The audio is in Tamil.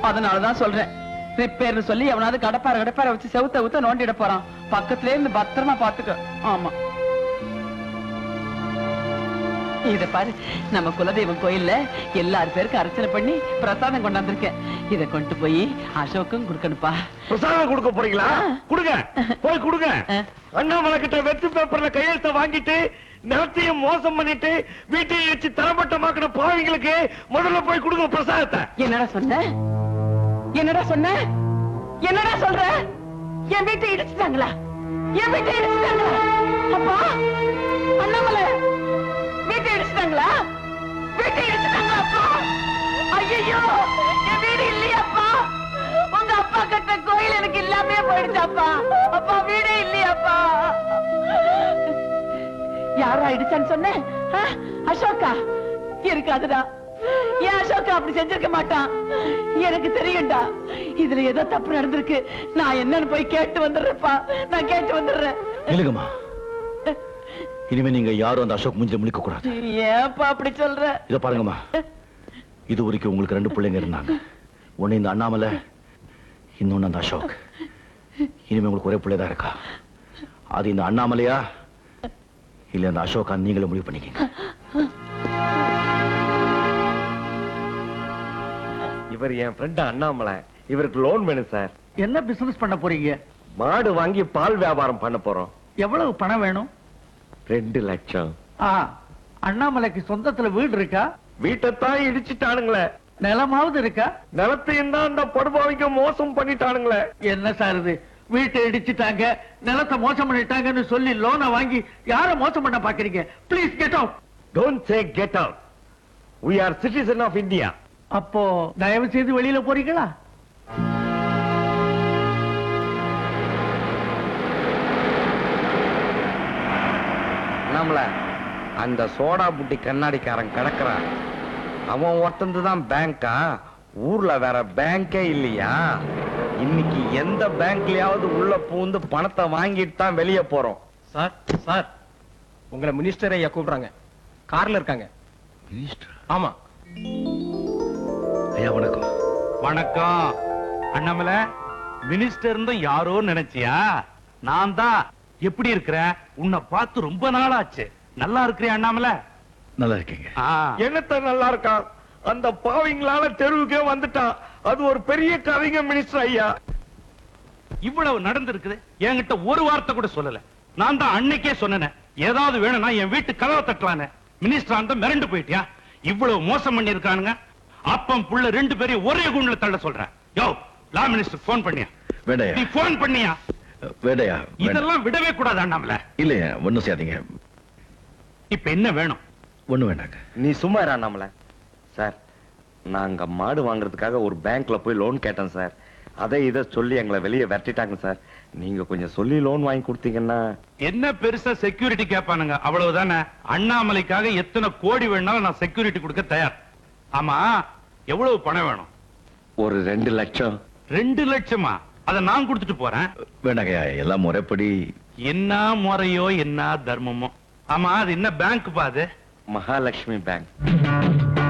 அதனாலதான் சொல்றேன் ரிப்பேர்னு சொல்லி எவனாவது கடப்பார கடப்பார வச்சு செவுத்த ஊத்த நோண்டிட போறான் பக்கத்துல இருந்து பத்திரமா பாத்துக்க ஆமா இத பாரு நம்ம குலதெய்வம் கோயில்ல எல்லார் பேருக்கும் அர்ச்சனை பண்ணி பிரசாதம் கொண்டாந்துருக்கேன் இத கொண்டு போய் அசோக்கும் கொடுக்கணுப்பா பிரசாதம் கொடுக்க போறீங்களா கொடுங்க போய் கொடுங்க ஆ. அண்ணாமலை கிட்ட வெத்து பேப்பர்ல கையெழுத்த வாங்கிட்டு நிலத்தையும் மோசம் பண்ணிட்டு வீட்டையும் வச்சு தரமட்டமாக்கின பாவிங்களுக்கு முதல்ல போய் கொடுங்க பிரசாதத்தை என்னடா சொன்ன என்னடா சொன்ன என்னடா சொல்ற என் வீட்டை இடிச்சுட்டாங்களா என் வீட்டை இடிச்சுட்டாங்களா அப்பா அண்ணாமலை வீட்டை இடிச்சுட்டாங்களா வீட்டை இடிச்சுட்டாங்களா அப்பா ஐயோ என் வீடு இல்லையாப்பா உங்க அப்பா கட்ட கோயில் எனக்கு இல்லாமே போயிடுச்சாப்பா அப்பா வீடே இல்லையாப்பா யாரா இடிச்சான்னு சொன்னேன் ஆ? அசோகா இருக்காதுடா ஏன் அசோகா அப்படி செஞ்சிருக்க மாட்டான் எனக்கு தெரியும்டா இதுல ஏதோ தப்பு நடந்திருக்கு நான் என்னன்னு போய் கேட்டு வந்துடுறேன்ப்பா நான் கேட்டு வந்துடுறேன் இல்லைங்கம்மா இனிமே நீங்க யாரும் அந்த அசோக் மூஞ்சில முழிக்க கூடாது ஏன்ப்பா அப்படி சொல்ற இத பாருங்கம்மா இது வரைக்கும் உங்களுக்கு ரெண்டு பிள்ளைங்க இருந்தாங்க ஒண்ணு இந்த அண்ணாமலை இன்னொன்னு அந்த அசோக் இனிமே உங்களுக்கு ஒரே பிள்ளை தான் இருக்கா அது இந்த அண்ணாமலையா இல்ல அந்த அசோகா நீங்களே முடிவு பண்ணிக்கங்க இவர் என் ஃப்ரெண்ட் அண்ணாமலை இவருக்கு லோன் வேணும் சார் என்ன பிசினஸ் பண்ண போறீங்க மாடு வாங்கி பால் வியாபாரம் பண்ண போறோம் எவ்வளவு பணம் வேணும் ரெண்டு லட்சம் ஆ அண்ணாமலைக்கு சொந்தத்துல வீடு இருக்கா வீட்டைத்தான் இடிச்சிட்டானுங்களே நிலமாவது இருக்கா நிலத்தையும் தான் அந்த படுபாவிங்க மோசம் பண்ணிட்டானுங்களே என்ன சார் இது வீட்டை இடிச்சிட்டாங்க நிலத்தை மோசம் பண்ணிட்டாங்கன்னு சொல்லி லோனை வாங்கி யார மோசம் பண்ண பாக்குறீங்க please get out don't say get out we are citizen of India அப்போ தயவு செய்து வெளியில போறீங்களா நம்மள அந்த சோடா புட்டி கண்ணாடிக்காரன் கிடக்குறான் அவன் ஒருத்தந்து தான் பேங்கா ஊர்ல வேற பேங்கே இல்லையா இன்னைக்கு எந்த பேங்க்லயாவது உள்ள பூந்து பணத்தை வாங்கிட்டு தான் வெளியே போறோம் சார் சார் உங்களை மினிஸ்டர் ஐயா கூப்பிடுறாங்க கார்ல இருக்காங்க ஆமா ஐயா வணக்கம் வணக்கம் அண்ணாமலை மினிஸ்டர் இருந்தும் யாரோ நினைச்சியா நான் தான் எப்படி இருக்கிற உன்னை பார்த்து ரொம்ப நாள் ஆச்சு நல்லா இருக்கிறியா அண்ணாமலை நல்லா இருக்கீங்க ஆ, என்னத்த நல்லா இருக்கான் அந்த பாவிங்களால தெருவுக்கே வந்துட்டான் அது ஒரு பெரிய கவிங்க மினிஸ்டர் ஐயா இவ்வளவு நடந்திருக்குது என்கிட்ட ஒரு வார்த்தை கூட சொல்லல நான் தான் அன்னைக்கே சொன்னேன் ஏதாவது வேணும்னா என் வீட்டு கதவை தட்டலான்னு மினிஸ்டர் அந்த மிரண்டு போயிட்டியா இவ்வளவு மோசம் பண்ணி இருக்கானுங்க அப்பம் புள்ள ரெண்டு பேரையும் ஒரே குண்டுல தள்ள சொல்றேன் யோ லா மினிஸ்டர் போன் பண்ணியா வேண்டாயா நீ போன் பண்ணியா வேண்டாயா வேண்டாம். இதெல்லாம் விடவே கூடாது அண்ணாமலை இல்லையா ஒண்ணும் செய்யாதீங்க இப்ப என்ன வேணும் ஒண்ணும் வேண்டாங்க நீ சும்மா இரு அண்ணாமலை சார் நாங்க மாடு வாங்குறதுக்காக ஒரு பேங்க்ல போய் லோன் கேட்டேன் சார் அதை இதை சொல்லி எங்களை வெளியே விரட்டிட்டாங்க சார் நீங்க கொஞ்சம் சொல்லி லோன் வாங்கி கொடுத்தீங்கன்னா என்ன பெருசா செக்யூரிட்டி கேட்பானுங்க அவ்வளவுதானே அண்ணாமலைக்காக எத்தனை கோடி வேணாலும் நான் செக்யூரிட்டி கொடுக்க தயார் ஆமா எவ்வளவு பணம் வேணும் ஒரு ரெண்டு லட்சம் ரெண்டு லட்சமா அதை நான் கொடுத்துட்டு போறேன் வேண்டாங்கய்யா எல்லாம் முறைப்படி என்ன முறையோ என்ன தர்மமோ ஆமா அது என்ன பேங்க் பாது மகாலட்சுமி பேங்க்